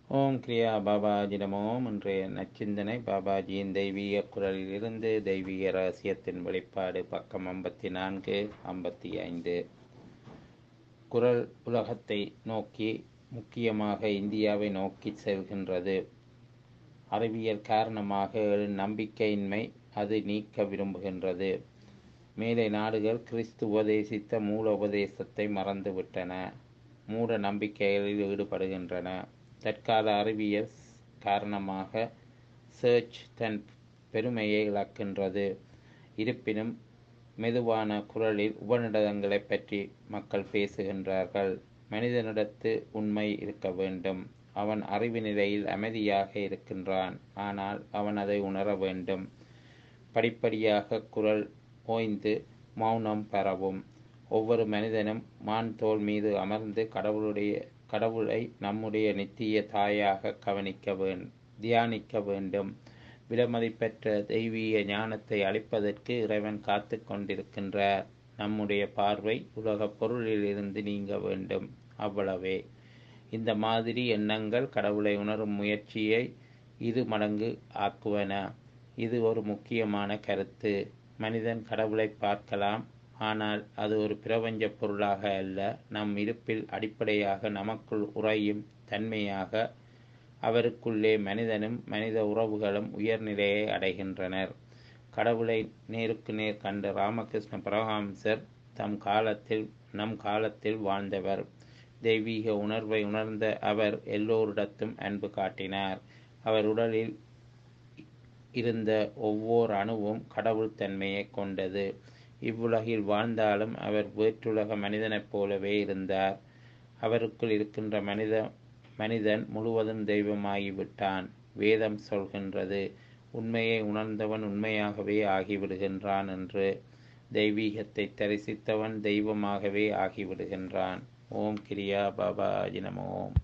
ஓம் கிரியா பாபாஜி நமோம் இன்றைய நச்சிந்தனை பாபாஜியின் தெய்வீக குரலிலிருந்து தெய்வீக ரகசியத்தின் வெளிப்பாடு பக்கம் ஐம்பத்தி நான்கு ஐம்பத்தி ஐந்து குரல் உலகத்தை நோக்கி முக்கியமாக இந்தியாவை நோக்கி செல்கின்றது அறிவியல் காரணமாக எழும் நம்பிக்கையின்மை அது நீக்க விரும்புகின்றது மேலை நாடுகள் கிறிஸ்து உபதேசித்த மூல உபதேசத்தை மறந்துவிட்டன மூட நம்பிக்கைகளில் ஈடுபடுகின்றன தற்கால அறிவியல் காரணமாக சர்ச் தன் பெருமையை இழக்கின்றது இருப்பினும் மெதுவான குரலில் உபநிடதங்களை பற்றி மக்கள் பேசுகின்றார்கள் மனிதனிடத்து உண்மை இருக்க வேண்டும் அவன் அறிவு நிலையில் அமைதியாக இருக்கின்றான் ஆனால் அவன் அதை உணர வேண்டும் படிப்படியாக குரல் ஓய்ந்து மௌனம் பெறவும் ஒவ்வொரு மனிதனும் மான் தோல் மீது அமர்ந்து கடவுளுடைய கடவுளை நம்முடைய நித்திய தாயாக கவனிக்க வேண்டும் தியானிக்க வேண்டும் விலமதிப்பெற்ற தெய்வீக ஞானத்தை அளிப்பதற்கு இறைவன் காத்து கொண்டிருக்கின்றார் நம்முடைய பார்வை உலக பொருளிலிருந்து நீங்க வேண்டும் அவ்வளவே இந்த மாதிரி எண்ணங்கள் கடவுளை உணரும் முயற்சியை இரு மடங்கு ஆக்குவன இது ஒரு முக்கியமான கருத்து மனிதன் கடவுளை பார்க்கலாம் ஆனால் அது ஒரு பிரபஞ்ச பொருளாக அல்ல நம் இருப்பில் அடிப்படையாக நமக்குள் உறையும் தன்மையாக அவருக்குள்ளே மனிதனும் மனித உறவுகளும் உயர்நிலையை அடைகின்றனர் கடவுளை நேருக்கு நேர் கண்ட ராமகிருஷ்ண பரமஹம்சர் தம் காலத்தில் நம் காலத்தில் வாழ்ந்தவர் தெய்வீக உணர்வை உணர்ந்த அவர் எல்லோரிடத்தும் அன்பு காட்டினார் அவர் உடலில் இருந்த ஒவ்வொரு அணுவும் கடவுள் தன்மையை கொண்டது இவ்வுலகில் வாழ்ந்தாலும் அவர் வேற்றுலக மனிதனைப் போலவே இருந்தார் அவருக்குள் இருக்கின்ற மனித மனிதன் முழுவதும் தெய்வமாகிவிட்டான் வேதம் சொல்கின்றது உண்மையை உணர்ந்தவன் உண்மையாகவே ஆகிவிடுகின்றான் என்று தெய்வீகத்தை தரிசித்தவன் தெய்வமாகவே ஆகிவிடுகின்றான் ஓம் கிரியா பாபா ஜினமோம்